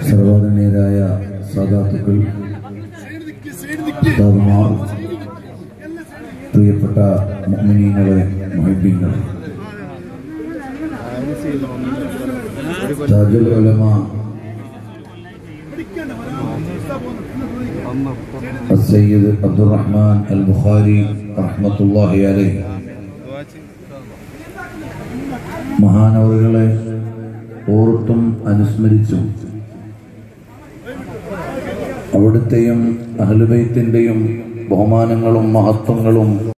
സർവാദരണീയരായ സാധാത്തുക്കൾ ഉസ്താദുമാർ പ്രിയപ്പെട്ട മുഅ്മിനീങ്ങളെ മുഹിബീങ്ങൾ താജുൽ ഉലമ السيد عبد الرحمن البخاري رحمة الله عليه മഹാനവറുകളെ ഓർത്തും അനുസ്മരിച്ചും അവിടുത്തെയും അഹ്ലുബൈത്തിന്റെയും ബഹുമാനങ്ങളും മഹത്വങ്ങളും